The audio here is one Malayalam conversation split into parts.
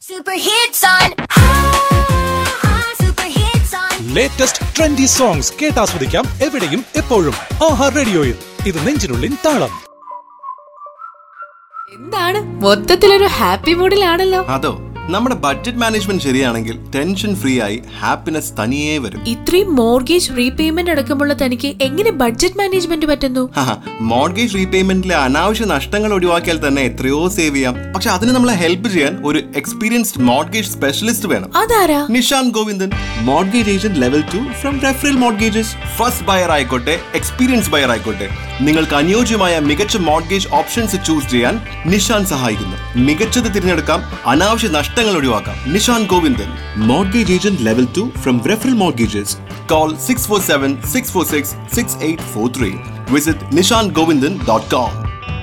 Super hits on. Ah, super hits on. Latest trendy songs കേട്ടാസ്വദിക്കാം എവിടെയും എപ്പോഴും ആഹാ റേഡിയോയിൽ ഇത് നെഞ്ചിനുള്ളിൻ താളം എന്താണ് മൊത്തത്തിലൊരു ഹാപ്പി മൂഡിലാണല്ലോ അതോ നമ്മുടെ ബഡ്ജറ്റ് മാനേജ്മെന്റ് ശരിയാണെങ്കിൽ ടെൻഷൻ ഫ്രീ ആയി ഹാപ്പിനെസ് തനിയേ വരും ഇത്രയും മോർഗേജ് റീപേയ്മെന്റ് അടക്കമുള്ള തനിക്ക് എങ്ങനെ ബഡ്ജറ്റ് മാനേജ്മെന്റ് പറ്റുന്നു മോർഗേജ് റീപേയ്മെന്റിലെ അനാവശ്യ നഷ്ടങ്ങൾ ഒഴിവാക്കിയാൽ തന്നെ എത്രയോ സേവ് ചെയ്യാം പക്ഷെ അതിന് നമ്മളെ ഹെൽപ്പ് ചെയ്യാൻ ഒരു എക്സ്പീരിയൻസ്ഡ് മോർഗേജ് സ്പെഷ്യലിസ്റ്റ് വേണം അതാരാ Nishanth Govindan mortgage agent level two from referral mortgages first buyer ആയിക്കോട്ടെ എക്സ്പീരിയൻസ് ബയർ ആയിക്കോട്ടെ നിങ്ങൾക്ക് അനുയോജ്യമായ മികച്ച മോർഗേജ് ഓപ്ഷൻസ് ചൂസ് ചെയ്യാൻ നിഷാൻ സഹായിക്കുന്നു മികച്ചത് തിരഞ്ഞെടുക്കാം അനാവശ്യ നഷ്ടങ്ങൾ ഒഴിവാക്കാം Nishan Govindan mortgage agent level two from referral mortgages call six four seven six four six six eight four three visit Nishan Govindan dot com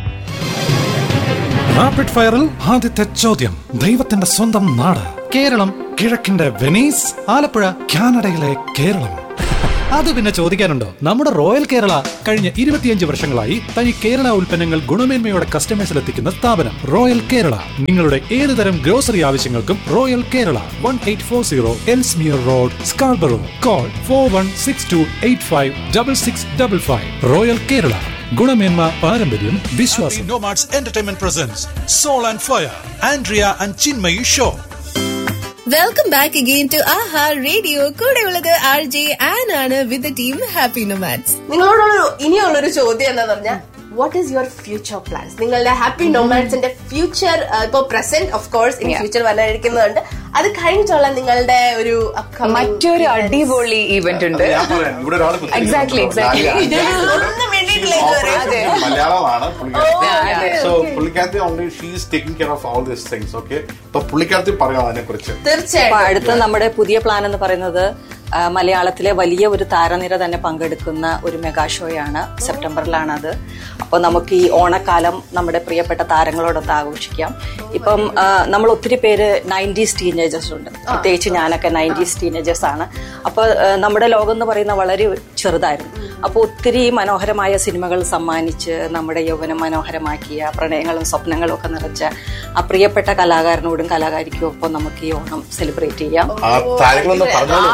rapid ഫയറിൽ ആദ്യത്തെ ചോദ്യം ദൈവത്തിന്റെ സ്വന്തം നാട് കേരളം കിഴക്കിന്റെ വെനീസ് ആലപ്പുഴ കാനഡയിലെ കേരളം അത് പിന്നെ ചോദിക്കാനുണ്ടോ നമ്മുടെ റോയൽ കേരള കഴിഞ്ഞ ഇരുപത്തിയഞ്ച് വർഷങ്ങളായി തനി കേരള ഉൽപ്പന്നങ്ങൾ ഗുണമേന്മയോടെ കസ്റ്റമേഴ്സിൽ എത്തിക്കുന്ന സ്ഥാപനം റോയൽ കേരള നിങ്ങളുടെ ഏത് തരം ഗ്രോസറി ആവശ്യങ്ങൾക്കും Royal Kerala one eight four zero Ellesmere Road Scarborough call four one six two eight five double six double five Royal Kerala ഗുണമേന്മ പാരമ്പര്യം വിശ്വാസം Nomads entertainment presents Soul and Fire Andrea and Chinmayi show welcome back again to Aha radio കൂടെയുള്ളത് ആർ ജെ ആൻ ആണ് വിത്ത് ടീം ഹാപ്പി നൊമാറ്റ്സ് നിങ്ങളോടുള്ള ഇനിയുള്ളൊരു ചോദ്യം എന്താന്ന് പറഞ്ഞാൽ what is your future plans നിങ്ങളുടെ ഹാപ്പി നൊമാൻസിന്റെ ഫ്യൂച്ചർ ഇപ്പൊ പ്രസന്റ് ഓഫ് കോഴ്സ് ഇനി ഫ്യൂച്ചർ വരാനിരിക്കുന്നുണ്ട് അത് കഴിഞ്ഞിട്ടുള്ള നിങ്ങളുടെ ഒരു upcoming മറ്റൊരു അടിപൊളി ഇവന്റ് ഉണ്ട് ഞാൻ പറയാം ഇവിടെ ഒരാൾ Exactly, exactly. ഒന്നും വേണ്ടിയിട്ടില്ല ഇതുവരെ. മലയാളമാണ് അതെ. സോ പുള്ളിക്കാരത്തി only she's taking care of all these things okay അപ്പൊ പുള്ളിക്കാരത്തി പറയാം അതിനെ കുറിച്ച് അപ്പൊ തീർച്ചയായിട്ടും അടുത്ത നമ്മുടെ പുതിയ പ്ലാൻ എന്ന് പറയുന്നത് ആ, മലയാളത്തിലെ വലിയ ഒരു താരനിര തന്നെ പങ്കെടുക്കുന്ന ഒരു മെഗാ ഷോയാണ് സെപ്റ്റംബറിലാണ് അത് അപ്പോൾ നമുക്ക് ഈ ഓണക്കാലം നമ്മുടെ പ്രിയപ്പെട്ട താരങ്ങളോടൊത്ത് ആഘോഷിക്കാം ഇപ്പം ആ, നമ്മൾ ഒത്തിരി പേര് നയൻറ്റീസ് ടീനേജേഴ്സ് ഉണ്ട് പ്രത്യേകിച്ച് ഞാനൊക്കെ നയൻറ്റീസ് ടീനേജേഴ്സ് ആണ് അപ്പോൾ നമ്മുടെ ലോകം എന്ന് പറയുന്ന വളരെ ചെറുതായിരുന്നു അപ്പോൾ ഒത്തിരി മനോഹരമായ സിനിമകൾ സമ്മാനിച്ച് നമ്മുടെ യൗവനം മനോഹരമാക്കിയ പ്രണയങ്ങളും സ്വപ്നങ്ങളും ഒക്കെ നിറച്ച ആ പ്രിയപ്പെട്ട കലാകാരനോടും കലാകാരിക്കും ഒപ്പം നമുക്ക് ഈ ഓണം സെലിബ്രേറ്റ് ചെയ്യാം ആ താരങ്ങളൊന്ന് പറഞ്ഞോളൂ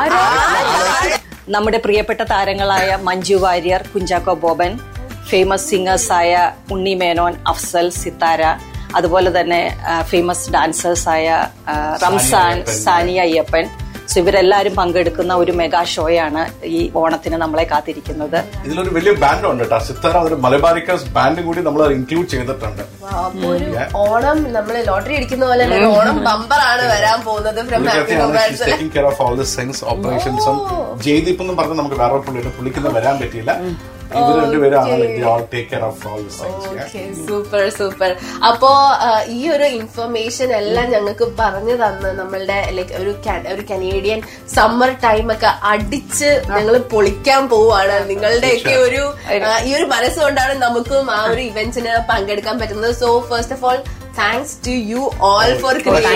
നമ്മുടെ പ്രിയപ്പെട്ട താരങ്ങളായ മഞ്ജു വാര്യർ കുഞ്ചാക്കോ ബോബൻ ഫേമസ് സിംഗേഴ്സായ ഉണ്ണി മേനോൻ അഫ്സൽ സിത്താര അതുപോലെ തന്നെ ഫേമസ് ഡാൻസേഴ്സായ ആ, റംസാൻ സാനിയ അയ്യപ്പൻ സോ ഇവരെല്ലാവരും പങ്കെടുക്കുന്ന ഒരു മെഗാ ഷോയാണ് ഈ ഓണത്തിന് നമ്മളെ കാത്തിരിക്കുന്നത് ഇതിലൊരു വലിയ ബാൻഡ് ഉണ്ട് കേട്ടോ സിത്താര ഒരു മലബാരിക്കസ് ബാൻഡും കൂടി നമ്മൾ ഇൻക്ലൂഡ് ചെയ്തിട്ടുണ്ട് അപ്പൊ ഒരു ഓണം നമ്മള് ലോട്ടറി അടിക്കുന്ന പോലെ തന്നെ ഒരു ഓണം ബമ്പർ ആണ് വരാൻ പോകുന്നത് from happy Nomads taking care of all this things ഓപ്പറേഷൻസും ജയ്ദീപ് എന്നും പറഞ്ഞ് നമുക്ക് വേറെ പുള്ളിയുടെ പുള്ളിക്കുന്ന വരാൻ പറ്റിയില്ല ഇവർ രണ്ടുപേരാണ് take care of all this things super super അപ്പോ ആ, ഈ ഒരു ഇൻഫർമേഷൻ എല്ലാം ഞങ്ങൾക്ക് പറഞ്ഞു തന്ന് നമ്മളുടെ ലൈക്ക് ഒരു ca- ഒരു കനേഡിയൻ സമ്മർ ടൈം ഒക്കെ അടിച്ച് ഞങ്ങൾ പൊളിക്കാൻ പോവാണ് നിങ്ങളുടെയൊക്കെ ഒരു ആ, ഈ ഒരു മനസ്സുകൊണ്ടാണ് നമുക്കും ആ ഒരു ഇവന്റ്സിന് പങ്കെടുക്കാൻ പറ്റുന്നത് so first of all thanks to you all for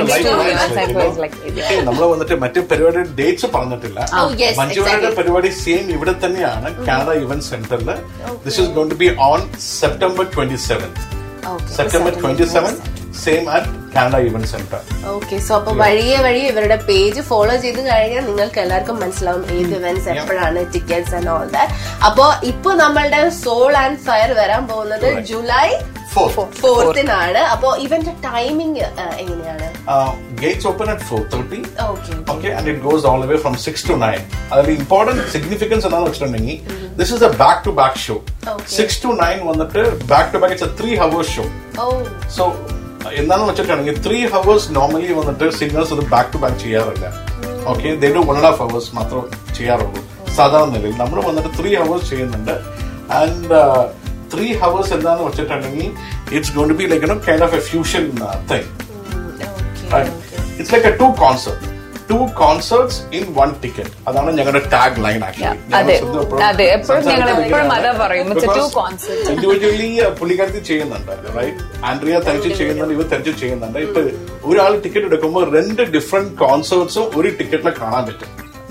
നമ്മൾ വന്നിട്ട് മറ്റു പരിപാടിയുടെ ഡേറ്റ്സ് പറഞ്ഞിട്ടില്ല Oh, yes, മഞ്ജുവാരുടെ exactly. പരിപാടി സെയിം ഇവിടെ തന്നെയാണ് കാനഡ ഇവന്റ് സെന്ററിൽ this is gone to be on September twenty seven September twenty seven same at Canada event centre okay so അപ്പൊ വഴിയെ വഴി ഇവരുടെ പേജ് ഫോളോ ചെയ്ത് കഴിഞ്ഞാൽ നിങ്ങൾക്ക് എല്ലാവർക്കും മനസ്സിലാവും ഏത് ഇവന്റ്സ് എപ്പോഴാണ് ടിക്കറ്റ്സ് ആൻഡ് ഓൾ ദാറ്റ് അപ്പോ ഇപ്പൊ നമ്മളുടെ സോൾ ആൻഡ് ഫയർ വരാൻ പോകുന്നത് ജൂലൈ ഫോർത്തിനാണ് അപ്പോ ഇവന്റെ ടൈമിംഗ് എങ്ങനെയാണ് gates open at four thirty okay okay and it goes all way from six to nine അതിൽ ഇമ്പോർട്ടന്റ് സിഗ്നിഫിക്കൻസ് എന്താണെന്ന് വെച്ചിട്ടുണ്ടെങ്കിൽ this is a back to back show six to nine വന്നിട്ട് back to back it's a three hours show oh so എന്താന്ന് വെച്ചിട്ടുണ്ടെങ്കിൽ ത്രീ ഹവേഴ്സ് നോർമലി വന്നിട്ട് സിംഗേഴ്സ് അത് ബാക്ക് ടു ബാക്ക് ചെയ്യാറില്ല okay they do one and half hours മാത്രം ചെയ്യാറുള്ളൂ സാധാരണ നിലയിൽ നമ്മൾ വന്നിട്ട് ത്രീ ഹവേഴ്സ് ചെയ്യുന്നുണ്ട് ആൻഡ് ത്രീ ഹവേഴ്സ് എന്താന്ന് വെച്ചിട്ടുണ്ടെങ്കിൽ it's gone to be like kind of a fusion thing it's like a two concert two concerts in one ticket അതാണ് ഞങ്ങളുടെ ടാഗ് ലൈൻ അതെ. അതെ, എപ്പോഴും ഞങ്ങൾ എപ്പോഴും അതാ പറയും. It's a two concerts. Individually പുള്ളിക്കാരത്തി ചെയ്യുന്നുണ്ട് റൈറ്റ് ആൻഡ്രിയ തനിച്ച് ചെയ്യുന്നുണ്ട് ഇവർ തനിച്ച് ചെയ്യുന്നുണ്ട് ഇപ്പൊ ഒരാൾ ടിക്കറ്റ് എടുക്കുമ്പോൾ രണ്ട് ഡിഫറെന്റ് കോൺസേർട്സും ഒരു ടിക്കറ്റിൽ കാണാൻ പറ്റും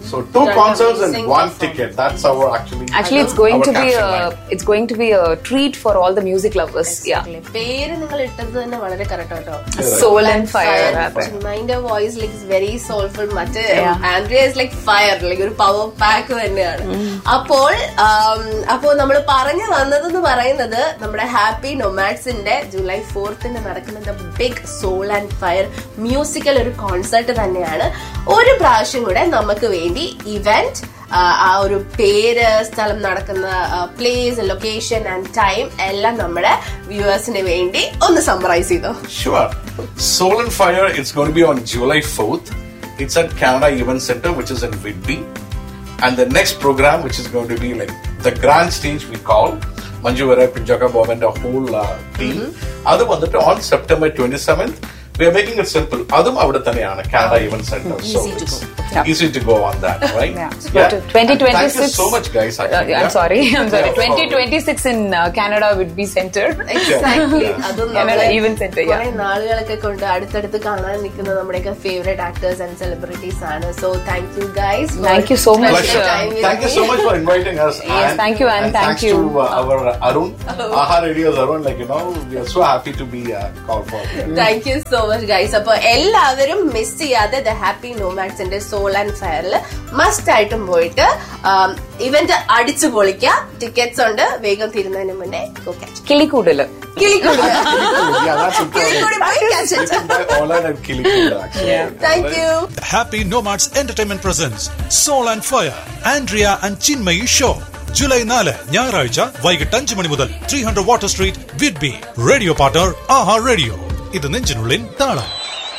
So two Done concerts and amazing one performance. ticket. That's our actually. Actually, it's going our to be caption a line. it's going to be a treat for all the music lovers. Yeah. പേര് നിങ്ങൾ ഇട്ടത് തന്നെ വളരെ കറക്റ്റ് കേട്ടോ Soul and fire, അതെ. Mind voice like very soulful മറ്റേ Yeah. Andrea is like fire like ഒരു പവർ പാക്ക് തന്നെയാണ് അപ്പോൾ ആം, അപ്പോൾ നമ്മൾ പറഞ്ഞു വന്നതെന്ന് പറയുന്നത് നമ്മുടെ ഹാപ്പി നൊമാഡ്സിന്റെ ജൂലൈ ഫോർത്തിന് നടക്കുന്ന big Soul and Fire musical ഒരു കോൺസെർട്ട് തന്നെയാണ് ഒരു പ്രാവശ്യം കൂടെ നമുക്ക് വേണ്ടി ഇവന്റ് ആ ഒരു പേര് സ്ഥലം നടക്കുന്ന പ്ലേസ് ലൊക്കേഷൻ ആൻഡ് ടൈം എല്ലാം നമ്മുടെ വ്യൂവേഴ്സിന് വേണ്ടി ഒന്ന് സമ്മറൈസ് ചെയ്തോ Sure. Soul and Fire, it's going to be on July 4th. It's at Canada Event Center, which is in Whitby. And the next program, which is going to be like the grand stage we call, Manju Vera, Pinjaka Bob and the whole uh, team. Other one that on September 27th, we are making it simple. Adum avada thaneyana Canada Event Center. so Easy to it's go. easy to go on that, right? Yeah. So to 2026. And Thank you so much, guys. Uh, Actually. I'm Yeah. sorry. I'm sorry. Yeah, no problem. 2026 in uh, Canada would be center. Exactly അതും Canada നമ്മളെ Event Center, yeah. കുറെ നാളുകളൊക്കെ കൊണ്ട് അടുത്തടുത്ത് കാണാൻ നിൽക്കുന്ന നമ്മുടെയൊക്കെ ഫേവറേറ്റ് ആക്ടേഴ്സ് ആൻഡ് സെലിബ്രിറ്റീസ് ആണ് so thank you guys Thank you so much. Pleasure. Thank you so much for inviting us. Yes, thank you, and thank thanks you. to uh, our Arun, Aha Radio's Arun. Like you know, we are so happy to be uh, called for. Thank you so much guys അപ്പൊ എല്ലാവരും മിസ് ചെയ്യാതെ ദ ഹാപ്പി നോമാക്സിന്റെ സോൾ ആൻഡ് ഫയറിൽ മസ്റ്റ് ആയിട്ടും പോയിട്ട് ഇവന്റ് അടിച്ചു പൊളിക്കാം ടിക്കറ്റ്സ് ഉണ്ട് വേഗം തീരുന്നതിന് മുന്നേ കിളിക്കൂടല് കിളിക്കൂടി yeah, that's important. കിളിക്കൂടി പോയി catch it. Written by Olan and Kilikula, actually. Thank you. Happy Nomads Entertainment presents Soul and Fire, Andrea and Chinmayi Show. July നാല് ഞായറാഴ്ച വൈകിട്ട് അഞ്ച് മണി മുതൽ ത്രീ ഹൺഡ്രഡ് വാട്ടർ സ്ട്രീറ്റ് വിഡ്ബി റേഡിയോ പാർട്ണർ ആഹാ റേഡിയോ ഇത് നെഞ്ചിനുള്ളിൽ താളം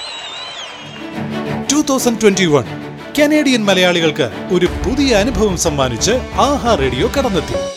two thousand twenty one Canadian മലയാളികൾക്ക് ഒരു പുതിയ അനുഭവം സമ്മാനിച്ച് ആഹാ റേഡിയോ കടന്നെത്തി